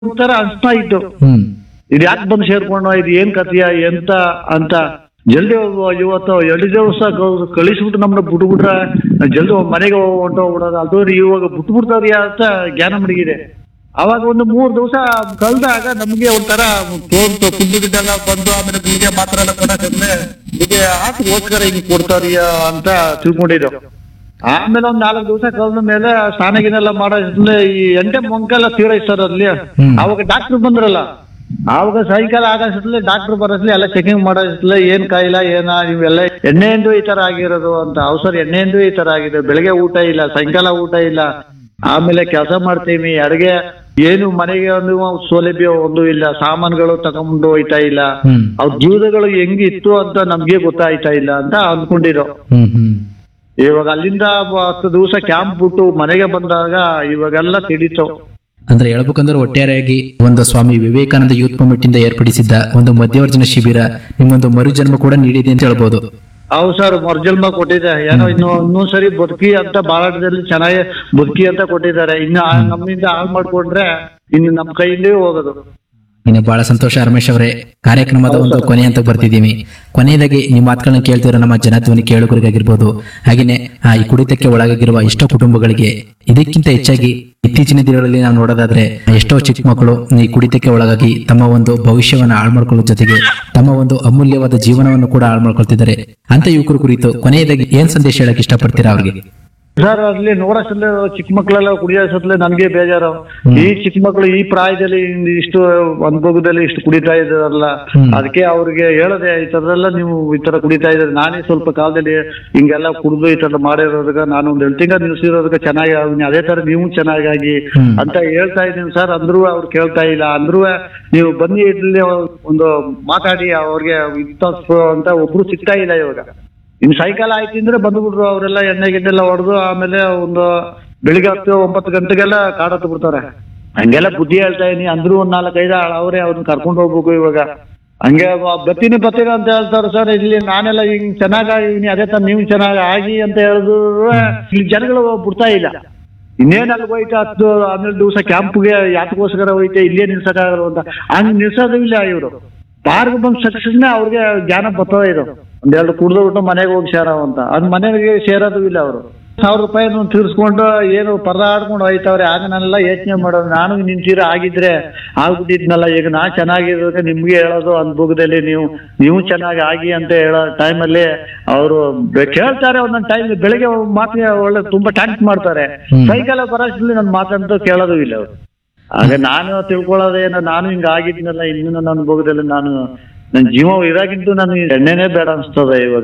ಒಂಥರ ಅನ್ಸ್ತಾ ಇತ್ತು ಹ್ಮ್ ಇದು ಯಾಕೆ ಬಂದು ಸೇರ್ಕೊಂಡು ಇದು ಏನ್ ಕಥೆಯ ಎಂತ ಅಂತ ಜಲ್ದಿ ಹೋಗುವ ಇವತ್ತು ಎರಡು ದಿವಸ ಕ- ಕಳಿಸ್ಬಿಟ್ಟು ನಮ್ಮನ್ನ ಬಿಟ್ಬಿಟ್ರೆ ಜಲ್ದಿ ಮನೆಗೆ ಹೊಂಟೋಗ್ಬಿಡೋದು ಅದು ಇವಾಗ ಬಿಟ್ಬಿಡ್ತಾವ್ರಿ ಅಂತ ಜ್ಞಾನ ಮಡಗಿದೆ ಅವಾಗ ಒಂದು ಮೂರ್ ದಿವಸ ಕಳೆದಾಗ ನಮ್ಗೆ ಒಂಥರ ತೋರ್ತು ಕುದ್ದು ಗಿಡ್ಡೆಲ್ಲ ಬಂದು ಆಮೇಲೆ ಗುಳಿಗೆ ಮಾತ್ರ ಎಲ್ಲ ಕೊಡಕ್ಕೆ ಹೀಗೆ ಆಟಗೋಸ್ಕರ ಹಿಂಗ್ ಕೊಡ್ತಾವ್ರಿ ಅಂತ ತಿಳ್ಕೊಂಡಿದ್ದು ಆಮೇಲೆ ಒಂದ್ ನಾಲ್ಕು ದಿವಸ ಕಳೆದ ಮೇಲೆ ಸ್ನಾನಗಿನೆಲ್ಲ ಮಾಡೋದ್ರಲ್ಲಿ ಈ ಎಂಟೆ ಮೊಂಕೆಲ್ಲ ತೀರೈಸ್ತಾರ ಅಲ್ಲಿ ಹ್ಮ್. ಅವಾಗ ಡಾಕ್ಟರ್ ಬಂದ್ರಲ್ಲ ಆವಾಗ ಸಾಯಂಕಾಲ ಆಗೋಷ್ಟಲ್ಲಿ ಡಾಕ್ಟರ್ ಬರೋದ್ಲಿ ಎಲ್ಲ ಚೆಕಿಂಗ್ ಮಾಡೋದ್ರಲ್ಲಿ ಏನ್ ಕಾಯಿಲ್ಲ ಏನ ಇವೆಲ್ಲ ಎಣ್ಣೆಯಿಂದ ಈ ತರ ಆಗಿರೋದು ಅಂತ ಅವಸರ ಎಣ್ಣೆಯಿಂದ ಈ ತರ ಆಗಿದೆ ಬೆಳಗ್ಗೆ ಊಟ ಇಲ್ಲ ಸಾಯಂಕಾಲ ಊಟ ಇಲ್ಲ ಆಮೇಲೆ ಕೆಲಸ ಮಾಡ್ತೀವಿ ಅಡುಗೆ ಏನು ಮನೆಗೆ ಒಂದು ಸೌಲಭ್ಯ ಒಂದು ಇಲ್ಲ ಸಾಮಾನುಗಳು ತಗೊಂಡು ಹೋಯ್ತಾ ಇಲ್ಲ ಹ್ಮ್ ಅವ್ರ ಜೀವನಗಳು ಹೆಂಗಿತ್ತು ಅಂತ ನಮ್ಗೆ ಗೊತ್ತಾಯ್ತಾ ಇಲ್ಲ ಅಂತ ಅನ್ಕೊಂಡಿರೋ ಹ್ಮ್ ಹ್ಮ್ ಇವಾಗ ಅಲ್ಲಿಂದ ಹತ್ತು ದಿವಸ ಕ್ಯಾಂಪ್ ಬಿಟ್ಟು ಮನೆಗೆ ಬಂದಾಗ ಇವಾಗೆಲ್ಲ ತಿಳಿತು ಅಂದ್ರೆ ಹೇಳ್ಬೇಕಂದ್ರೆ ಒಟ್ಟಾರೆಯಾಗಿ ಒಂದು ಸ್ವಾಮಿ ವಿವೇಕಾನಂದ ಯೂತ್ ಮೂವ್ಮೆಂಟ್ ಇಂದ ಏರ್ಪಡಿಸಿದ್ದ ಒಂದು ಮಧ್ಯವರ್ಜನ ಶಿಬಿರ ನಿಮ್ಮೊಂದು ಮರುಜನ್ಮ ಕೂಡ ನೀಡಿದೆ ಅಂತ ಹೇಳ್ಬೋದು ಹೌದು ಸರ್ ಮರ್ಜನ್ಮ ಕೊಟ್ಟಿದೆ ಏನೋ ಇನ್ನು ಇನ್ನೊಂದ್ಸರಿ ಬದುಕಿ ಅಂತ ಬಾಳಾಟದಲ್ಲಿ ಚೆನ್ನಾಗಿ ಬದುಕಿ ಅಂತ ಕೊಟ್ಟಿದ್ದಾರೆ ಇನ್ನು ಆ- ನಮ್ಮಿಂದ ಹಾಳು ಮಾಡ್ಕೊಂಡ್ರೆ ಇನ್ನು ನಮ್ಮ ಕೈಯಿಂದಲೇ ಹೋಗೋದು ಇನ್ನು ಬಹಳ ಸಂತೋಷ ರಮೇಶ್ ಅವರೇ ಕಾರ್ಯಕ್ರಮದ ಒಂದು ಕೊನೆ ಅಂತ ಬರ್ತಿದ್ದೀವಿ ಕೊನೆಯದಾಗಿ ನಿಮ್ಮ ಮಾತುಗಳನ್ನ ಕೇಳ್ತಿರೋ ನಮ್ಮ ಜನಧ್ವನಿ ಕೇಳುಗರಿಗಾಗಿರ್ಬೋದು ಹಾಗೇನೆ ಆ ಈ ಕುಡಿತಕ್ಕೆ ಒಳಗಾಗಿರುವ ಎಷ್ಟೋ ಕುಟುಂಬಗಳಿಗೆ ಇದಕ್ಕಿಂತ ಹೆಚ್ಚಾಗಿ ಇತ್ತೀಚಿನ ದಿನಗಳಲ್ಲಿ ನಾವು ನೋಡೋದಾದ್ರೆ ಎಷ್ಟೋ ಚಿಕ್ಕ ಮಕ್ಕಳು ಈ ಕುಡಿತಕ್ಕೆ ಒಳಗಾಗಿ ತಮ್ಮ ಒಂದು ಭವಿಷ್ಯವನ್ನ ಹಾಳು ಮಾಡ್ಕೊಳ್ಳೋ ಜೊತೆಗೆ ತಮ್ಮ ಒಂದು ಅಮೂಲ್ಯವಾದ ಜೀವನವನ್ನು ಕೂಡ ಹಾಳು ಮಾಡ್ಕೊಳ್ತಿದ್ದಾರೆ ಅಂತ ಯುವಕರ ಕುರಿತು ಕೊನೆಯದಾಗಿ ಏನ್ ಸಂದೇಶ ಹೇಳಕ್ ಇಷ್ಟಪಡ್ತೀರಾ ಅವ್ರಿಗೆ ಸರ್ ಅಲ್ಲಿ ನೋಡೋಷ್ಟಲ್ಲೇ ಚಿಕ್ಕ ಮಕ್ಕಳೆಲ್ಲ ಕುಡಿಯೋಷ್ಟಲ್ಲೇ ನನ್ಗೆ ಬೇಜಾರು ಈ ಚಿಕ್ಕ ಮಕ್ಕಳು ಈ ಪ್ರಾಯದಲ್ಲಿ ಇನ್ ಇಷ್ಟು ಅನುಭವದಲ್ಲಿ ಇಷ್ಟು ಕುಡಿತಾ ಇದಾರಲ್ಲ ಹ್ಮ್. ಅದಕ್ಕೆ ಅವ್ರಿಗೆ ಹೇಳದೆ ಈ ತರದೆಲ್ಲ ನೀವು ಈ ತರ ಕುಡಿತಾ ಇದ್ದಾರೆ ನಾನೇ ಸ್ವಲ್ಪ ಕಾಲದಲ್ಲಿ ಹಿಂಗೆಲ್ಲ ಕುಡಿದು ಈ ತರ ಮಾಡಿರೋದಕ್ಕೆ ನಾನು ಒಂದು ಎರಡು ತಿಂಗಳು ನಿಲ್ಸಿರೋದಕ್ಕೆ ಚೆನ್ನಾಗಿ ಆಗಿನಿ ಅದೇ ತರ ನೀವು ಚೆನ್ನಾಗಾಗಿ ಹ್ಮ್. ಅಂತ ಹೇಳ್ತಾ ಇದ್ದೀನಿ ಸರ್ ಅಂದ್ರೂ ಅವ್ರು ಕೇಳ್ತಾ ಇಲ್ಲ ಅಂದ್ರೂ ನೀವು ಬನ್ನಿ ಇಲ್ಲಿ ಒಂದು ಮಾತಾಡಿ ಅವ್ರಿಗೆ ಇಂಥ ಅಂತ ಒಬ್ರು ಸಿಗ್ತಾ ಇಲ್ಲ ಇವಾಗ ಇನ್ನು ಸಾಯಂಕಾಲ ಆಯ್ತು ಅಂದ್ರೆ ಬಂದ್ಬಿಟ್ರು ಅವರೆಲ್ಲ ಎಣ್ಣೆ ಗಿಣ್ಣೆಲ್ಲ ಹೊಡೆದು ಆಮೇಲೆ ಒಂದು ಬೆಳಿಗ್ಗೆ ಹತ್ತು ಒಂಬತ್ತು ಗಂಟೆಗೆಲ್ಲ ಕಾಡತ್ತು ಬಿಡ್ತಾರೆ ಹಂಗೆಲ್ಲ ಬುದ್ಧಿ ಹೇಳ್ತಾ ಇದೀನಿ ಅಂದ್ರೂ ಒಂದ್ ನಾಲ್ಕೈದು ಅವರೇ ಅವ್ರನ್ನ ಕರ್ಕೊಂಡು ಹೋಗ್ಬೇಕು ಇವಾಗ ಹಂಗೆ ಬ- ಬರ್ತೀನಿ ಬರ್ತೀನಿ ಅಂತ ಹೇಳ್ತಾರೆ ಸರ್ ಇಲ್ಲಿ ನಾನೆಲ್ಲ ಹಿಂಗ್ ಚೆನ್ನಾಗಿದ್ದೀನಿ ಅದೇ ತರ ನೀವು ಚೆನ್ನಾಗಿ ಆಗಿ ಅಂತ ಹೇಳಿದ್ರು ಇಲ್ಲಿ ಜನಗಳು ಬಿಡ್ತಾ ಇಲ್ಲ ಇನ್ನೇನ್ ಅಲ್ಲಿ ಹೋಯ್ತು ಹತ್ತು ಹನ್ನೆರಡು ದಿವಸ ಕ್ಯಾಂಪ್ಗೆ ಯಾತಕ್ಕೋಸ್ಕರ ಹೋಯ್ತೆ ಇಲ್ಲೇ ನಿಲ್ಸಕ್ಕಾಗಲ್ಲ ಅಂತ ಹಂಗ್ ನಿಲ್ಸೋದು ಇಲ್ಲ ಇವರು ಬಾರ್ಗೆ ಬಂದ್ ಸಕ್ಸಸ್ನೇ ಅವ್ರಿಗೆ ಜ್ಞಾನ ಬರ್ತದ ಇದು ಒಂದೆರಡು ಕುಡ್ದು ಬಿಟ್ಟು ಮನೆಗೆ ಹೋಗಿ ಸೇರವ ಅಂತ ಅದ್ ಮನೆಗೆ ಸೇರೋದು ಇಲ್ಲ ಅವರು ಸಾವಿರ ರೂಪಾಯಿ ತೀರ್ಸ್ಕೊಂಡು ಏನು ಪರದಾಡ್ಕೊಂಡು ಹೋಯ್ತವ್ರೆ ಆಗ ನಾನೆಲ್ಲ ಯೋಚನೆ ಮಾಡೋದು ನಾನು ನಿಂತೀರ ಆಗಿದ್ರೆ ಆಗ್ಬಿಟ್ಟಿದ್ನಲ್ಲ ಈಗ ನಾ ಚೆನ್ನಾಗಿರೋದಕ್ಕೆ ನಿಮ್ಗೆ ಹೇಳೋದು ಅನುಭವದಲ್ಲಿ ನೀವು ನೀವು ಚೆನ್ನಾಗಿ ಆಗಿ ಅಂತ ಹೇಳೋ ಟೈಮಲ್ಲಿ ಅವರು ಕೇಳ್ತಾರೆ ಒಂದೊಂದು ಟೈಮ್ ಬೆಳಿಗ್ಗೆ ಮಾತಿಗೆ ಒಳ್ಳೆ ತುಂಬಾ ಟ್ಯಾಂಕ್ ಮಾಡ್ತಾರೆ ಹ್ಮ್. ಸಾಯಂಕಾಲ ಬರೋಷ್ಟ್ರಲ್ಲಿ ನನ್ನ ಮಾತಂತೂ ಕೇಳೋದು ಇಲ್ಲ ಅವರು ಆಗ ನಾನು ತಿಳ್ಕೊಳ್ಳೋದೇನೋ ನಾನು ಹಿಂಗ ಆಗಿದ್ನಲ್ಲ ಇನ್ನು ನನ್ನ ಅನುಭವದಲ್ಲಿ ನಾನು ನನ್ನ ಜೀವ ಇರಾಗಿದ್ದು ನನಗೆ ಎಣ್ಣೆನೇ ಬೇಡ ಅನ್ಸ್ತದೆ ಇವಾಗ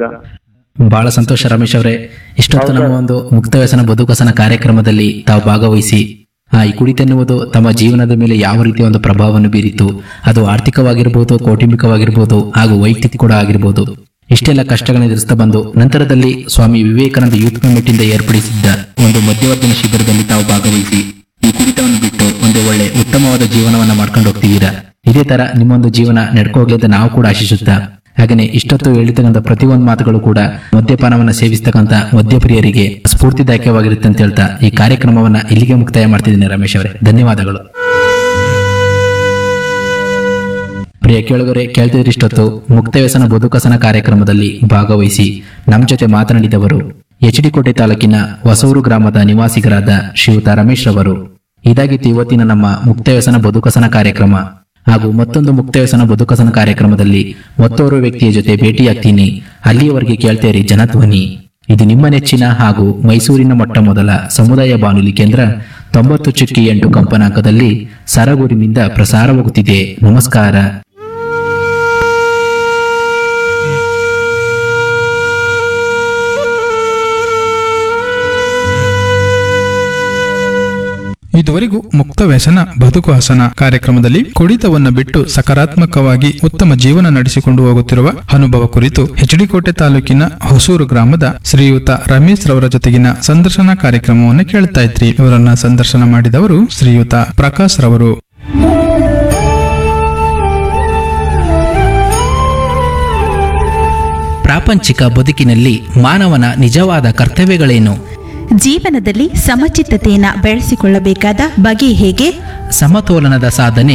ಬಹಳ ಸಂತೋಷ ರಮೇಶ್ ಅವರೇ ಇಷ್ಟೊತ್ತು ನಮ್ಮ ಒಂದು ಮುಕ್ತ ವ್ಯಸನ ಬದುಕಸನ ಕಾರ್ಯಕ್ರಮದಲ್ಲಿ ತಾವು ಭಾಗವಹಿಸಿ ಆ ಈ ಕುಡಿತ ಎನ್ನುವುದು ತಮ್ಮ ಜೀವನದ ಮೇಲೆ ಯಾವ ರೀತಿಯ ಒಂದು ಪ್ರಭಾವವನ್ನು ಬೀರಿತು ಅದು ಆರ್ಥಿಕವಾಗಿರ್ಬೋದು ಕೌಟುಂಬಿಕವಾಗಿರ್ಬೋದು ಹಾಗೂ ವೈಯಕ್ತಿಕ ಕೂಡ ಆಗಿರ್ಬೋದು ಇಷ್ಟೆಲ್ಲ ಕಷ್ಟಗಳನ್ನು ಎದುರಿಸ್ತಾ ಬಂದು ನಂತರದಲ್ಲಿ ಸ್ವಾಮಿ ವಿವೇಕಾನಂದ ಯೂತ್ ಮೂವ್ಮೆಂಟ್ ಇಂದ ಏರ್ಪಡಿಸಿದ್ದ ಒಂದು ಮಧ್ಯವರ್ತಿನ ಶಿಬಿರದಲ್ಲಿ ತಾವು ಭಾಗವಹಿಸಿ ಈ ಕುಡಿತವನ್ನು ಬಿಟ್ಟು ಒಂದು ಒಳ್ಳೆ ಉತ್ತಮವಾದ ಜೀವನವನ್ನ ಮಾಡ್ಕೊಂಡು ಹೋಗ್ತಿದ್ದೀರಾ ಇದೇ ತರ ನಿಮ್ಮೊಂದು ಜೀವನ ನಡ್ಕೋಗ್ಲಿ ಅಂತ ನಾವು ಕೂಡ ಆಶಿಸುತ್ತಾ ಹಾಗೇನೆ ಇಷ್ಟೊತ್ತು ಹೇಳಿರ್ತಕ್ಕಂಥ ಪ್ರತಿಯೊಂದು ಮಾತುಗಳು ಕೂಡ ಮದ್ಯಪಾನವನ್ನ ಸೇವಿಸ್ತಕ್ಕಂಥ ಮದ್ಯಪ್ರಿಯರಿಗೆ ಸ್ಫೂರ್ತಿದಾಯಕವಾಗಿರುತ್ತೆ ಅಂತ ಹೇಳ್ತಾ ಈ ಕಾರ್ಯಕ್ರಮವನ್ನ ಇಲ್ಲಿಗೆ ಮುಕ್ತಾಯ ಮಾಡ್ತಿದ್ದೀನಿ ರಮೇಶ್ ಅವರೇ ಧನ್ಯವಾದಗಳು ಪ್ರಿಯ ಕೇಳುಗರೆ ಕೇಳ್ತಿದ್ರೆ ಇಷ್ಟೊತ್ತು ಮುಕ್ತ ವ್ಯಸನ ಬದುಕಸನ ಕಾರ್ಯಕ್ರಮದಲ್ಲಿ ಭಾಗವಹಿಸಿ ನಮ್ಮ ಜೊತೆ ಮಾತನಾಡಿದವರು ಎಚ್ ಡಿ ಕೋಟೆ ತಾಲೂಕಿನ ಹೊಸೂರು ಗ್ರಾಮದ ನಿವಾಸಿಗರಾದ ಶ್ರೀಯುತ ರಮೇಶ್ ರವರು ಇದಾಗಿತ್ತು ಇವತ್ತಿನ ನಮ್ಮ ಮುಕ್ತ ವ್ಯಸನ ಬದುಕಸನ ಕಾರ್ಯಕ್ರಮ ಹಾಗೂ ಮತ್ತೊಂದು ಮುಕ್ತ ವ್ಯಸನ ಬದುಕಸನ ಕಾರ್ಯಕ್ರಮದಲ್ಲಿ ಮತ್ತೋರ್ವ ವ್ಯಕ್ತಿಯ ಜೊತೆ ಭೇಟಿಯಾಗ್ತೀನಿ ಅಲ್ಲಿಯವರೆಗೆ ಕೇಳ್ತೇರಿ ಜನಧ್ವನಿ ಇದು ನಿಮ್ಮ ನೆಚ್ಚಿನ ಹಾಗೂ ಮೈಸೂರಿನ ಮೊಟ್ಟ ಮೊದಲ ಸಮುದಾಯ ಬಾನುಲಿ ಕೇಂದ್ರ ತೊಂಬತ್ತು ಚುಕ್ಕಿ ಎಂಟು ಕಂಪನಾಂಕದಲ್ಲಿ ಸರಗೂರಿನಿಂದ ಪ್ರಸಾರವಾಗುತ್ತಿದೆ ನಮಸ್ಕಾರ ಇದುವರೆಗೂ ಮುಕ್ತ ವ್ಯಸನ ಬದುಕು ಹಸನ ಕಾರ್ಯಕ್ರಮದಲ್ಲಿ ಕುಡಿತವನ್ನು ಬಿಟ್ಟು ಸಕಾರಾತ್ಮಕವಾಗಿ ಉತ್ತಮ ಜೀವನ ನಡೆಸಿಕೊಂಡು ಹೋಗುತ್ತಿರುವ ಅನುಭವ ಕುರಿತು ಹೆಚ್ಡಿಕೋಟೆ ತಾಲೂಕಿನ ಹೊಸೂರು ಗ್ರಾಮದ ಶ್ರೀಯುತ ರಮೇಶ್ ರವರ ಜೊತೆಗಿನ ಸಂದರ್ಶನ ಕಾರ್ಯಕ್ರಮವನ್ನು ಕೇಳ್ತಾ ಇದ್ರಿ ಇವರನ್ನ ಸಂದರ್ಶನ ಮಾಡಿದವರು ಶ್ರೀಯುತ ಪ್ರಕಾಶ್ ರವರು ಪ್ರಾಪಂಚಿಕ ಬದುಕಿನಲ್ಲಿ ಮಾನವನ ನಿಜವಾದ ಕರ್ತವ್ಯಗಳೇನು ಜೀವನದಲ್ಲಿ ಸಮಚಿತ್ತತೆಯನ್ನು ಬೆಳೆಸಿಕೊಳ್ಳಬೇಕಾದ ಬಗೆ ಹೇಗೆ ಸಮತೋಲನದ ಸಾಧನೆ